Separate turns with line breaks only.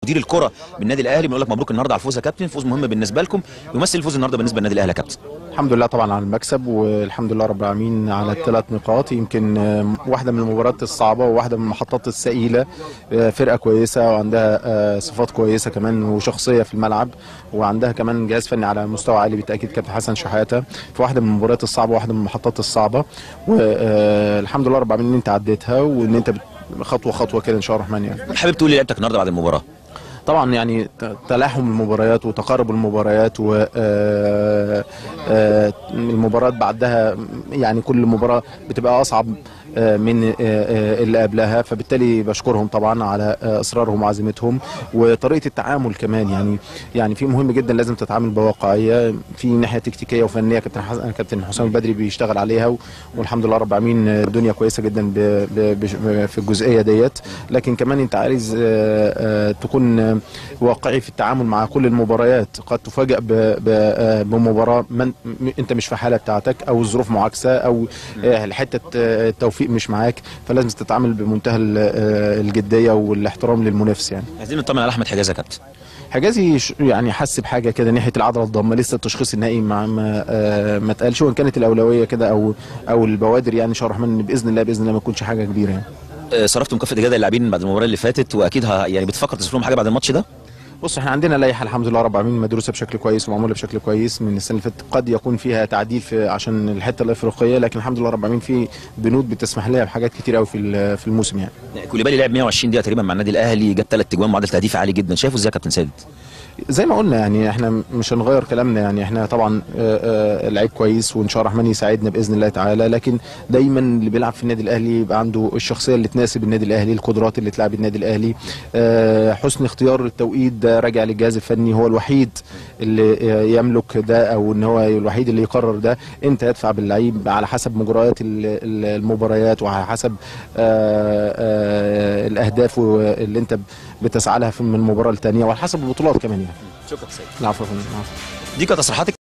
مدير الكره بالنادي الاهلي بنقول لك مبروك النهارده على الفوز يا كابتن فوز مهم بالنسبه لكم يمثل الفوز النهارده بالنسبه للنادي الاهلي يا كابتن
الحمد لله طبعا على المكسب والحمد لله رب العالمين على الثلاث نقاط يمكن آه، واحده من المباريات الصعبه وواحده من المحطات الثقيله آه، فرقه كويسه وعندها آه، صفات كويسه كمان وشخصيه في الملعب وعندها كمان جهاز فني على مستوى عالي بالتاكيد كابتن حسن شحاته في واحده من المباريات الصعبه وواحده من المحطات الصعبه والحمد لله رب العالمين ان انت عديتها وان انت بت- خطوه خطوه كده ان شاء الله الرحمن يعني
حابب تقول لي لعبتك النهارده بعد المباراه
طبعا يعني ت- تلاحم المباريات وتقارب المباريات و آه، آه، المباريات بعدها يعني كل مباراه بتبقى اصعب آه، من آه، آه، اللي قبلها فبالتالي بشكرهم طبعا على آه، اصرارهم وعزيمتهم وطريقه التعامل كمان يعني يعني في مهم جدا لازم تتعامل بواقعيه في ناحيه تكتيكيه وفنيه كابتن حسن كابتن حسام البدري بيشتغل عليها و- والحمد لله رب العالمين آه، الدنيا كويسه جدا ب- ب- بش- في الجزئيه ديت لكن كمان انت عايز آه، آه، تكون آه، واقعي في التعامل مع كل المباريات قد تفاجأ ب- ب- آه، بمباراه من م- انت مش في حاله بتاعتك او الظروف معاكسه او آه، حته آه، التوفيق مش معاك فلازم تتعامل بمنتهى ال- آه، الجديه والاحترام للمنافس يعني
عايزين نطمن على احمد حجاز يا كابتن
حجازي ش- يعني حس بحاجه كده ناحيه العضله الضامه لسه التشخيص النهائي ما ما, آه ما اتقالش وان كانت الاولويه كده او او البوادر يعني ان شاء الله الرحمن إن باذن الله باذن الله ما تكونش حاجه كبيره يعني
آه، صرفتوا مكافاه اجازه للاعبين بعد المباراه اللي فاتت واكيد ه... يعني بتفكر تصرف لهم حاجه بعد الماتش ده
بص احنا عندنا لائحه الحمد لله رب العالمين مدروسه بشكل كويس ومعموله بشكل كويس من السنه اللي فاتت قد يكون فيها تعديل في عشان الحته الافريقيه لكن الحمد لله رب العالمين في بنود بتسمح لها بحاجات كتير قوي في ال- في الموسم يعني
كوليبالي لعب 120 دقيقه تقريبا مع النادي الاهلي جاب ثلاث اجوان معدل تهديف عالي جدا شايفه ازاي يا كابتن سيد
زي ما قلنا يعني احنا مش هنغير كلامنا يعني احنا طبعا آه، آه، لعيب كويس وان شاء الله الرحمن يساعدنا باذن الله تعالى لكن دايما اللي بيلعب في النادي الاهلي يبقى عنده الشخصيه اللي تناسب النادي الاهلي القدرات اللي تلعب النادي الاهلي آه، حسن اختيار التوقيت ده راجع للجهاز الفني هو الوحيد اللي آه، يملك ده او ان هو الوحيد اللي يقرر ده امتى يدفع باللعيب على حسب مجريات ال- ال- المباريات وعلى حسب آه، آه، الاهداف اللي انت بتسعى لها في- من مباراه لتانيه وعلى حسب البطولات كمان يعني
شكرا سيد
العفو يا فندم العفو.
دي كانت تصريحات